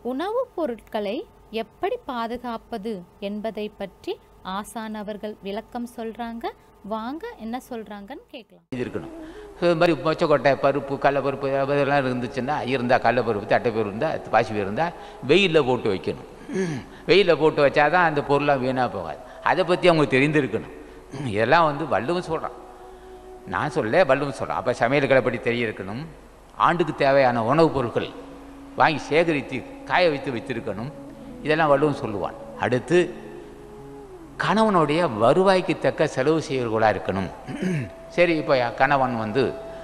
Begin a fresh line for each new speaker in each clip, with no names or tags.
உணவுப் பொருட்களை எப்படி பாதுகாப்பது என்பதை பற்றி ஆசான் அவர்கள் விளக்கம் சொல்றாங்க வாங்க என்ன சொல்றாங்கன்னு கேட்கலாம்
இது இருக்கணும் ஸோ இது மாதிரி மொச்சக்கொட்டை பருப்பு கடலப்பருப்பு அதெல்லாம் இருந்துச்சுன்னா இருந்தால் கடலப்பருப்பு தட்டைப்பருப்பு இருந்தால் பாசி இருந்தால் வெயிலில் போட்டு வைக்கணும் வெயிலில் போட்டு வச்சா தான் அந்த பொருளாக வீணாக போகாது அதை பற்றி அவங்க தெரிந்திருக்கணும் இதெல்லாம் வந்து வள்ளுவன் சொல்கிறான் நான் சொல்ல வள்ளுவன் சொல்கிறேன் அப்போ சமையல் கலைப்படி தெரியஇருக்கணும் ஆண்டுக்கு தேவையான உணவுப் பொருட்கள் வாங்கி சேகரித்து காய வைத்து வைத்திருக்கணும் இதெல்லாம் வள்ளுவன் சொல்லுவான் அடுத்து கணவனுடைய வருவாய்க்கு தக்க செலவு செய்வர்களாக இருக்கணும் சரி இப்போ கணவன் வந்து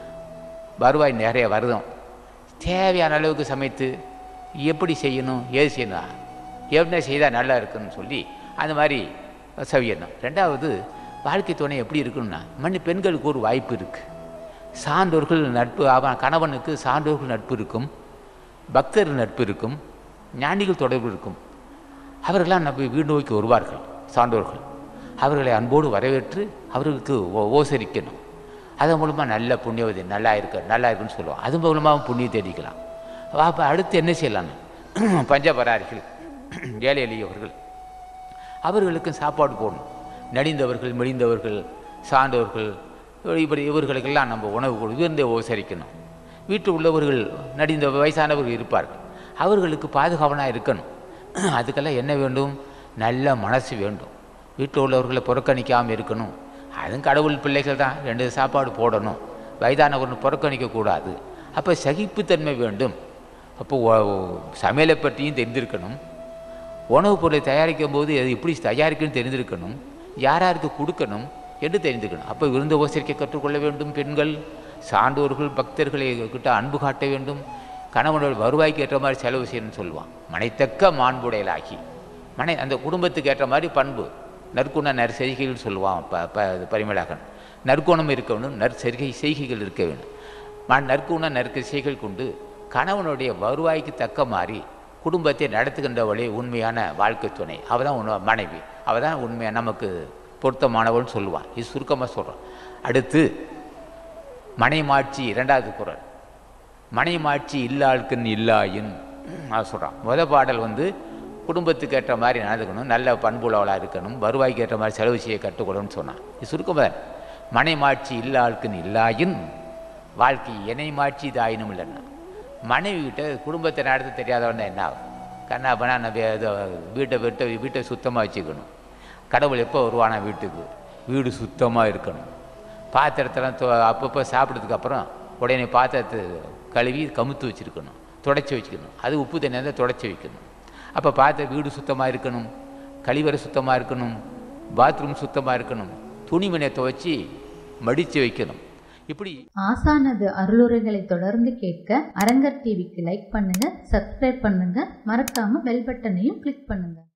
வருவாய் நிறைய வருதும் தேவையான அளவுக்கு சமைத்து எப்படி செய்யணும் ஏது செய்யணும் என்ன செய்தால் நல்லா இருக்குன்னு சொல்லி அந்த மாதிரி செய்யணும் ரெண்டாவது வாழ்க்கை துணை எப்படி இருக்கணும்னா மண் பெண்களுக்கு ஒரு வாய்ப்பு இருக்குது சான்றோர்கள் நட்பு அவன் கணவனுக்கு சான்றோர்கள் நட்பு இருக்கும் பக்தர் நட்பு இருக்கும் ஞானிகள் தொடர்பு இருக்கும் அவர்களெல்லாம் நம்ம வீடு நோக்கி வருவார்கள் சான்றோர்கள் அவர்களை அன்போடு வரவேற்று அவர்களுக்கு ஓ ஓசரிக்கணும் அதன் மூலமாக நல்ல புண்ணியவதி நல்லா இருக்க நல்லா இருக்குன்னு சொல்லுவோம் அது மூலமாக புண்ணியம் தேடிக்கலாம் அப்போ அடுத்து என்ன செய்யலாம்னு பஞ்சபராரிகள் ஏழை எளியவர்கள் அவர்களுக்கும் சாப்பாடு போடணும் நடிந்தவர்கள் மெலிந்தவர்கள் சார்ந்தவர்கள் இப்படி இவர்களுக்கெல்லாம் நம்ம உணவு கொடு விருந்தை உபசரிக்கணும் வீட்டில் உள்ளவர்கள் நடிந்த வயசானவர்கள் இருப்பார்கள் அவர்களுக்கு பாதுகாவனாக இருக்கணும் அதுக்கெல்லாம் என்ன வேண்டும் நல்ல மனசு வேண்டும் வீட்டில் உள்ளவர்களை புறக்கணிக்காமல் இருக்கணும் அதுவும் கடவுள் பிள்ளைகள் தான் ரெண்டு சாப்பாடு போடணும் வயதானவர்கள் புறக்கணிக்கக்கூடாது அப்போ சகிப்புத்தன்மை வேண்டும் அப்போ ஒ- சமையலை பற்றியும் தெரிந்திருக்கணும் உணவுப் பொருளை தயாரிக்கும் போது அது எப்படி தயாரிக்கணும்னு தெரிந்திருக்கணும் யார் யாருக்கு கொடுக்கணும் என்று தெரிந்துக்கணும் அப்போ விருந்து உபசரிக்க கற்றுக்கொள்ள வேண்டும் பெண்கள் சான்றோர்கள் பக்தர்களை கிட்ட அன்பு காட்ட வேண்டும் கணவனோட வருவாய்க்கு ஏற்ற மாதிரி செலவு செய்யணும்னு சொல்லுவான் மனைத்தக்க மாண்புடையலாகி மனை அந்த குடும்பத்துக்கு ஏற்ற மாதிரி பண்பு நற்குண நற்செய்கைகள் சொல்லுவான் ப ப பரிமளாகன் நற்குணம் இருக்க வேண்டும் நற்செய்கை செய்கைகள் இருக்க வேண்டும் ம- நற்குண நற்செய்கைகள் கொண்டு கணவனுடைய வருவாய்க்கு தக்க மாதிரி குடும்பத்தை நடத்துகின்ற வழி உண்மையான வாழ்க்கை துணை அவள் தான் உண மனைவி அவள் தான் உண்மையாக நமக்கு பொருத்தமானவள்னு சொல்லுவான் இது சுருக்கமாக சொல்கிறோம் அடுத்து மனைமாட்சி இரண்டாவது குறள் மனைமாட்சி இல்லாள்க்குன்னு இல்லாயின் அது சொல்கிறான் முத பாடல் வந்து குடும்பத்துக்கு ஏற்ற மாதிரி நடந்துக்கணும் நல்ல பண்புள்ளவளாக இருக்கணும் வருவாய்க்கு ஏற்ற மாதிரி செலவு செய்ய கற்றுக்கொள்ளணும்னு சொன்னான் இது சுருக்கமாக மனைமாட்சி இல்லாள்க்குன்னு இல்லாயின் வாழ்க்கை இணைமாட்சி தாயினும் இல்லைன்னா மனைவி கிட்ட குடும்பத்தை நடத்த தெரியாதவன் என்ன ஆகும் கண்ணா பண்ணா நம்ம ஏதோ வீட்டை வீட்டை வீட்டை சுத்தமாக வச்சுக்கணும் கடவுள் எப்போ வருவானா வீட்டுக்கு வீடு சுத்தமாக இருக்கணும் பாத்திரத்தெல்லாம் தொ அப்பப்போ சாப்பிட்டதுக்கு அப்புறம் உடனே பாத்திரத்தை கழுவி கமுத்து வச்சுருக்கணும் தொடச்சி வச்சுக்கணும் அது உப்பு தண்ணி இருந்தால் தொடச்சி வைக்கணும் அப்போ பாத்திர வீடு சுத்தமாக இருக்கணும் கழிவறை சுத்தமாக இருக்கணும் பாத்ரூம் சுத்தமாக இருக்கணும் துணிமணியை துவைச்சி மடித்து வைக்கணும் இப்படி
ஆசானது அருளுரைகளை தொடர்ந்து கேட்க அரங்கர் டிவிக்கு லைக் பண்ணுங்க சப்ஸ்கிரைப் பண்ணுங்க மறக்காம பெல் பட்டனையும் கிளிக் பண்ணுங்க